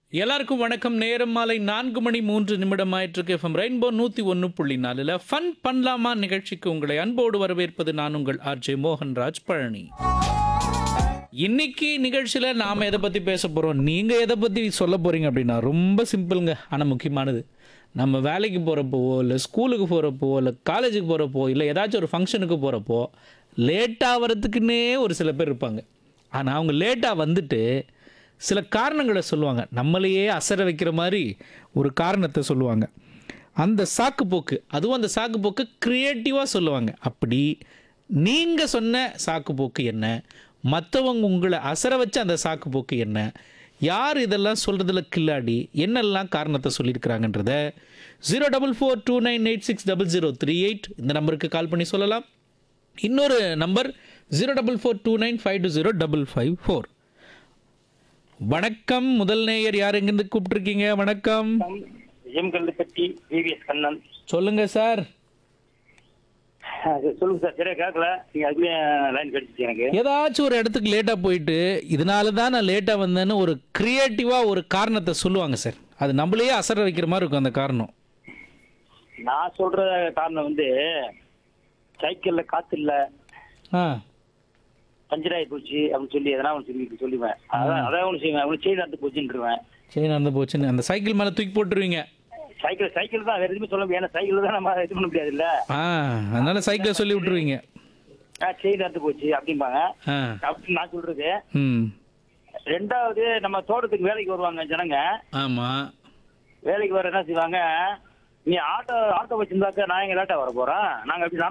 எல்லாருக்கும் வணக்கம் நேரம் மாலை நான்கு மணி மூன்று நிமிடம் ஆயிட்டிருக்கு எஃப்எம் ரெயின்போ நூற்றி ஒன்று புள்ளி நாலில் ஃபன் பண்ணலாமா நிகழ்ச்சிக்கு உங்களை அன்போடு வரவேற்பது நான் உங்கள் ஆர்ஜே மோகன்ராஜ் பழனி இன்னைக்கு நிகழ்ச்சியில் நாம் எதை பற்றி பேச போகிறோம் நீங்கள் எதை பற்றி சொல்ல போகிறீங்க அப்படின்னா ரொம்ப சிம்பிளுங்க ஆனால் முக்கியமானது நம்ம வேலைக்கு போகிறப்போ இல்லை ஸ்கூலுக்கு போகிறப்போ இல்லை காலேஜுக்கு போகிறப்போ இல்லை ஏதாச்சும் ஒரு ஃபங்க்ஷனுக்கு போகிறப்போ லேட்டாக வரத்துக்குன்னே ஒரு சில பேர் இருப்பாங்க ஆனால் அவங்க லேட்டாக வந்துட்டு சில காரணங்களை சொல்லுவாங்க நம்மளையே அசர வைக்கிற மாதிரி ஒரு காரணத்தை சொல்லுவாங்க அந்த சாக்கு போக்கு அதுவும் அந்த சாக்கு போக்கு க்ரியேட்டிவாக சொல்லுவாங்க அப்படி நீங்கள் சொன்ன சாக்கு போக்கு என்ன மற்றவங்க உங்களை அசர வச்ச அந்த சாக்கு போக்கு என்ன யார் இதெல்லாம் சொல்கிறதுல கில்லாடி என்னெல்லாம் காரணத்தை சொல்லியிருக்கிறாங்கன்றத zero double four two nine eight six double zero three eight இந்த நம்பருக்கு கால் பண்ணி சொல்லலாம் இன்னொரு number zero double four two nine five two zero double five four வணக்கம் முதல் நேயர் யார் எங்கிருந்து கூப்பிட்டுருக்கீங்க வணக்கம் எம் கல்லுப்பட்டி விவிஎஸ் கண்ணன் சொல்லுங்க சார் அது சொல்லுங்க சார் சரியா கேட்கல நீங்க அதுலயே லைன் கிடைச்சிச்சு எனக்கு ஏதாச்சும் ஒரு இடத்துக்கு லேட்டாக போயிட்டு இதனால தான் நான் லேட்டாக வந்தேன்னு ஒரு க்ரியேட்டிவாக ஒரு காரணத்தை சொல்லுவாங்க சார் அது நம்மளையே அசர வைக்கிற மாதிரி இருக்கும் அந்த காரணம் நான் சொல்ற காரணம் வந்து சைக்கிள்ல காத்து இல்ல ஆ பஞ்சர் ஆகி போச்சு அப்படின்னு சொல்லி எதனா ஒன்று சொல்லி சொல்லுவேன் அதான் அதான் ஒன்று செய்வேன் அவனு செயின் நடந்து போச்சுன்றுவேன் சரி நடந்து போச்சுன்னு அந்த சைக்கிள் மேலே தூக்கி போட்டுருவீங்க சைக்கிள் சைக்கிள் தான் வேற எதுவுமே சொல்ல முடியாது ஏன்னா சைக்கிள் தான் நம்ம இது பண்ண முடியாது இல்ல ஆ அதனால சைக்கிளை சொல்லி விட்டுருவீங்க செயின் நடந்து போச்சு அப்படிம்பாங்க ஆ அப்படின்னு நான் சொல்றது ம் ரெண்டாவது நம்ம தோட்டத்துக்கு வேலைக்கு வருவாங்க ஜனங்க ஆமாம் வேலைக்கு வர என்ன செய்வாங்க நீ ஆட்டோ ஆட்டோ வச்சிருந்தாக்க நான் எங்க லேட்டா வர போறேன் நாங்க அப்படி